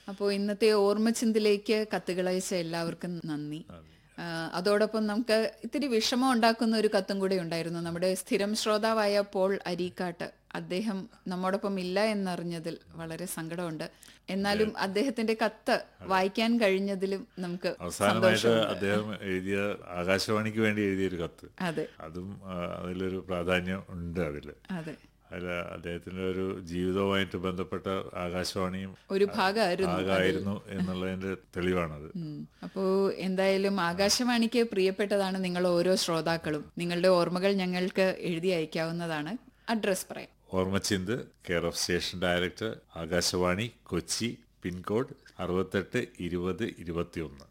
അപ്പോൾ ഇന്നത്തെ ഓർമ്മച്ചിന്തിലേക്ക് കത്തുകളയച്ച എല്ലാവർക്കും നന്ദി ആ, അതോടൊപ്പം നമുക്ക് ഇത്തിരി വിഷമം ഉണ്ടാക്കുന്ന ഒരു കത്തും കൂടെ ഉണ്ടായിരുന്നു നമ്മുടെ സ്ഥിരം ശ്രോതാവായ പോൾ അരീക്കാട്ട് അദ്ദേഹം നമ്മോടൊപ്പം ഇല്ല എന്നറിഞ്ഞതിൽ വളരെ സങ്കടമുണ്ട് എന്നാലും അദ്ദേഹത്തിന്റെ കത്ത് വായിക്കാൻ കഴിഞ്ഞതിലും നമുക്ക് അവസാനമായിട്ട് അദ്ദേഹം എഴുതിയ ആകാശവാണിക്ക് വേണ്ടി എഴുതിയൊരു കത്ത് അതെ അതും ആ, അതിലൊരു പ്രാധാന്യം ഉണ്ട് അതില് അതെ അതിൽ അദ്ദേഹത്തിന്റെ ഒരു ജീവിതവുമായിട്ട് ബന്ധപ്പെട്ട ആകാശവാണിയും ഒരു ഭാഗമായിരുന്നു ഭാഗമായിരുന്നു എന്നുള്ളതിന്റെ തെളിവാണത് ഉം. അപ്പോ എന്തായാലും ആകാശവാണിക്ക് പ്രിയപ്പെട്ടതാണ് നിങ്ങൾ ഓരോ ശ്രോതാക്കളും നിങ്ങളുടെ ഓർമ്മകൾ ഞങ്ങൾക്ക് എഴുതി അയക്കാവുന്നതാണ് അഡ്രസ് പറയാം Ormachinthu care of station director Akashvani Kochi pin code അറുപത്തെട്ട് ഇരുപത് ഇരുപത്തിയൊന്ന്